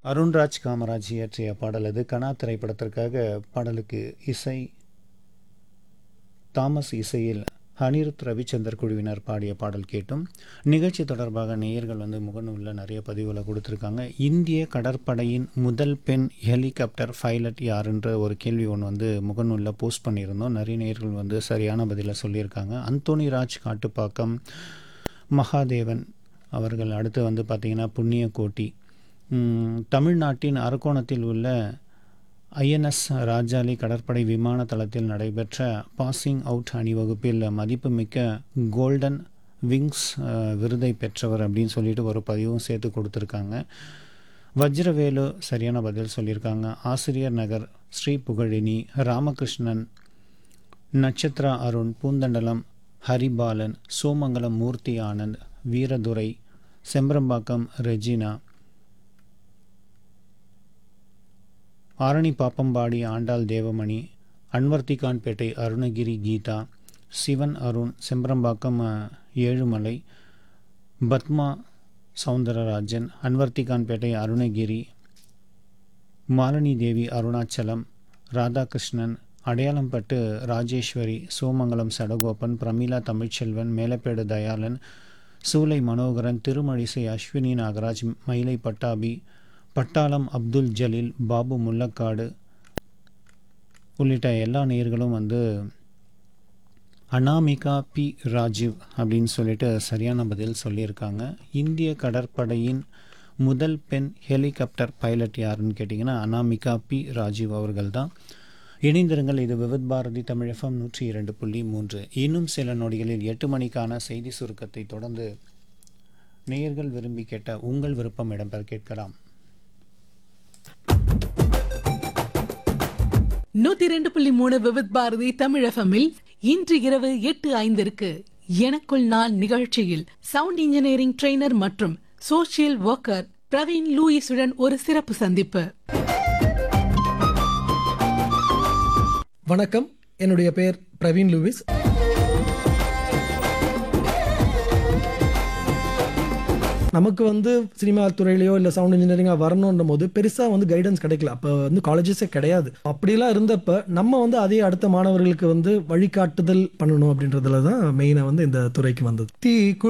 அருண்ராஜ் காமராஜ் இயற்றிய பாடல் அது கனா திரைப்படத்திற்காக பாடலுக்கு இசை தாமஸ் இசையில் அனிருத் ரவிச்சந்தர் குழுவினர் பாடிய பாடல் கேட்டும் நிகழ்ச்சி தொடர்பாக நேயர்கள் வந்து முகநூலில் நிறைய பதிவுகளை கொடுத்துருக்காங்க இந்திய கடற்படையின் முதல் பெண் ஹெலிகாப்டர் பைலட் யாருன்ற ஒரு கேள்வி ஒன்று வந்து முகநூலில் போஸ்ட் பண்ணியிருந்தோம் நிறைய நேயர்கள் வந்து சரியான பதிலை சொல்லியிருக்காங்க அந்தோனி ராஜ் காட்டுப்பாக்கம் மகாதேவன் அவர்கள் அடுத்து வந்து பார்த்திங்கன்னா புண்ணியகோட்டி ம், தமிழ்நாட்டின் அரக்கோணத்தில் உள்ள ஐஎன்எஸ் ராஜாலி கடற்படை விமான தளத்தில் நடைபெற்ற பாசிங் அவுட் அணிவகுப்பில் மதிப்புமிக்க கோல்டன் விங்ஸ் அஹ், விருதை பெற்றவர் அப்படின்னு சொல்லிட்டு ஒரு பதிவும் சேர்த்து கொடுத்துருக்காங்க வஜ்ரவேலு சரியான பதில் சொல்லியிருக்காங்க ஆசிரியர் நகர் ஸ்ரீ புகழினி ராமகிருஷ்ணன் நட்சத்ரா அருண் பூந்தண்டலம் ஹரிபாலன் சோமங்கலம் மூர்த்தி ஆனந்த் வீரதுரை செம்பரம்பாக்கம் ரெஜினா ஆரணி பாப்பம்பாடி ஆண்டாள் தேவமணி அன்வர்த்திகான்பேட்டை அருணகிரி கீதா சிவன் அருண் செம்பரம்பாக்கம் அஹ், ஏழுமலை பத்மா சவுந்தரராஜன் அன்வர்த்திகான்பேட்டை அருணகிரி மாலினி தேவி அருணாச்சலம் ராதாகிருஷ்ணன் அடையாளம்பட்டு ராஜேஸ்வரி சோமங்கலம் சடகோபன் பிரமிளா தமிழ்ச்செல்வன் மேலப்பேடு தயாளன் சூலை மனோகரன் திருமழிசை அஸ்வினி நாகராஜ் மயிலை பட்டாபி பட்டாளம் அப்துல் ஜலீல் பாபு முல்லக்காடு உள்ளிட்ட எல்லா நேயர்களும் வந்து அனாமிகா பி ராஜீவ் அப்படின்னு சொல்லிட்டு சரியான பதில் சொல்லியிருக்காங்க இந்திய கடற்படையின் முதல் பெண் ஹெலிகாப்டர் பைலட் யாருன்னு கேட்டிங்கன்னா அனாமிகா பி ராஜீவ் அவர்கள் தான் இணைந்திருங்கள் இது விவித் பாரதி தமிழ் எஃப்எம் நூற்றி இரண்டு புள்ளி மூன்று இன்னும் சில நொடிகளில் எட்டு மணிக்கான செய்தி சுருக்கத்தை தொடர்ந்து நேயர்கள் விரும்பி கேட்ட உங்கள் விருப்பம் இடம்பெற கேட்கலாம் நூத்தி ரெண்டு புள்ளி மூணு விவித் பாரதி தமிழ் எஃப்எம்மில் இன்று இரவு எட்டு ஐந்திற்கு எனக்குள் நான் நிகழ்ச்சியில் சவுண்ட் இன்ஜினியரிங் ட்ரெய்னர் மற்றும் சோஷியல் ஒர்க்கர் பிரவீன் லூயிஸுடன் ஒரு சிறப்பு சந்திப்பு வணக்கம் என்னுடைய பெயர் பிரவீன் லூவிஸ் நமக்கு வந்து சினிமா துறையிலையோ இல்லை சவுண்ட் இன்ஜினியரிங்காக வரணுன்ற போது பெருசாக வந்து கைடன்ஸ் கிடைக்கல அப்போ வந்து காலேஜஸே கிடையாது அப்படிலாம் இருந்தப்ப நம்ம வந்து அதே அடுத்த மாணவர்களுக்கு வந்து வழிகாட்டுதல் பண்ணணும் அப்படின்றதுல தான் மெயினாக வந்து இந்த துறைக்கு வந்தது தீ